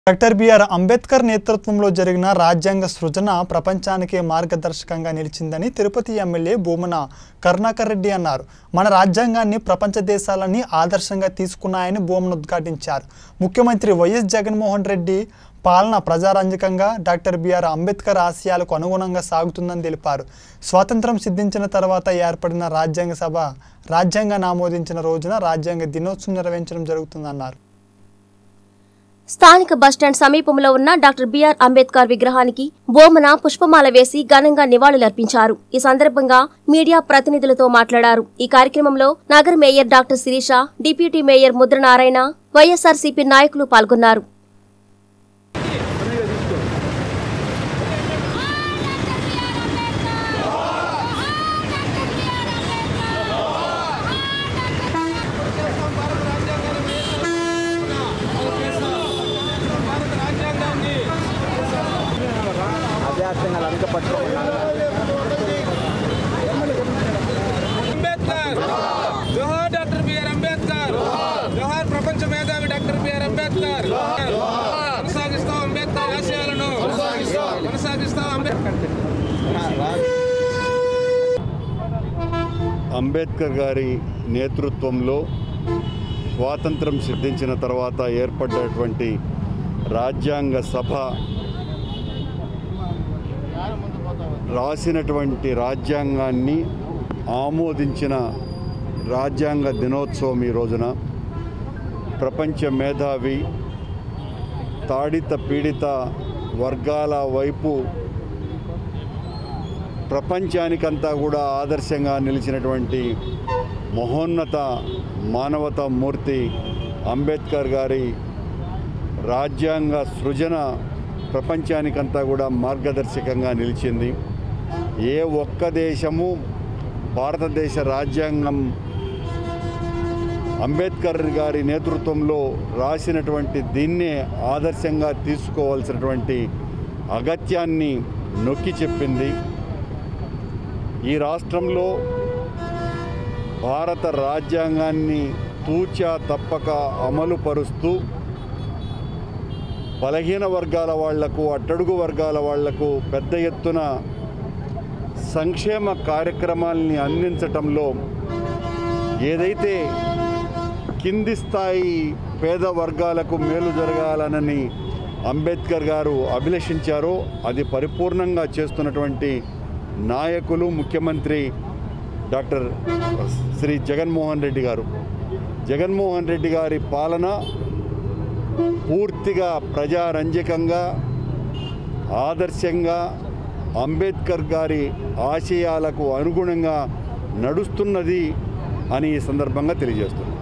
doctor BR Ambedkar నేతృత్వంలో జరిగిన రాజ్యాంగ సృజన ప్రపంచానికే మార్గదర్శకంగా నిలిచిందని తిరుపతి ఎమ్మెల్యే భూమన కరుణాకర్ రెడ్డి అన్నారు మన రాజ్యాంగాన్ని ప్రపంచ దేశాలని ఆదర్శంగా తీసుకున్నాయని భూమన ఉద్ఘాటించారు ముఖ్యమంత్రి వైఎస్ జగన్మోహన్ రెడ్డి పాలన ప్రజారంజకంగా డాక్టర్ బిఆర్ అంబేద్కర్ ఆశయాలకు అనుగుణంగా సాగుతుందని తెలిపారు స్వాతంత్రం సిద్ధించిన తర్వాత ఏర్పడిన రాజ్యాంగ సభ రాజ్యాంగాన్ని ఆమోదించిన రోజున రాజ్యాంగ దినోత్సవం నిర్వహించడం జరుగుతుందన్నారు స్థానిక బస్టాండ్ సమీపంలో ఉన్న డాక్టర్ బిఆర్ అంబేద్కర్ విగ్రహానికి బోమన పుష్పమాల వేసి ఘనంగా నివాళులర్పించారు ఈ సందర్భంగా మీడియా ప్రతినిధులతో మాట్లాడారు ఈ కార్యక్రమంలో నగర mayor doctor Sirisha deputy mayor Mudra Narayana YSRCP నాయకులు పాల్గొన్నారు అభ్యాసంగా వెనక పట్టుకున్నాను అంబేద్కర్ జోహార్ డాక్టర్ బిఆర్ అంబేద్కర్ జోహార్ ప్రపంచ మేధావి డాక్టర్ బిఆర్ అంబేద్కర్ కొనసాగిస్తాం అంబేద్కర్ ఆశయాలను కొనసాగిస్తాం అంబేద్కర్ అంబేద్కర్ గారి నేతృత్వంలో స్వాతంత్రం సిద్ధించిన తర్వాత ఏర్పడ్డటువంటి రాజ్యాంగ సభ రాసినటువంటి రాజ్యాంగాన్ని ఆమోదించిన రాజ్యాంగ దినోత్సవం ఈ రోజున ప్రపంచ మేధావి తాడిత పీడిత వర్గాల వైపు ప్రపంచానికంతా కూడా ఆదర్శంగా నిలిచినటువంటి మహోన్నత మానవతా మూర్తి అంబేద్కర్ గారి రాజ్యాంగ సృజన ప్రపంచానికంతా కూడా మార్గదర్శకంగా నిలిచింది ఏ ఒక్క దేశము భారతదేశ రాజ్యాంగం అంబేద్కర్ గారి నేతృత్వంలో రాసినటువంటి దీన్నే ఆదర్శంగా తీసుకోవాల్సినటువంటి అగత్యాన్ని నొక్కి చెప్పింది ఈ రాష్ట్రంలో భారత రాజ్యాంగాన్ని తూచా తప్పక అమలు పరుస్తూ బలహీన వర్గాల వాళ్లకు అట్టడుగు వర్గాల వాళ్లకు పెద్ద ఎత్తున సంక్షేమ కార్యక్రమాల్ని అందించటంలో ఏదైతే కింది స్థాయి పేద వర్గాలకు మేలు జరగాలనని అంబేద్కర్ గారు అభిలషించారో అది పరిపూర్ణంగా చేస్తున్నటువంటి నాయకులు ముఖ్యమంత్రి డాక్టర్ శ్రీ జగన్మోహన్ రెడ్డి గారు జగన్మోహన్ రెడ్డి గారి పాలన పూర్తిగా ప్రజారంజకంగా ఆదర్శంగా అంబేద్కర్ గారి ఆశయాలకు అనుగుణంగా నడుస్తున్నది అని ఈ సందర్భంగా తెలియజేస్తున్నాను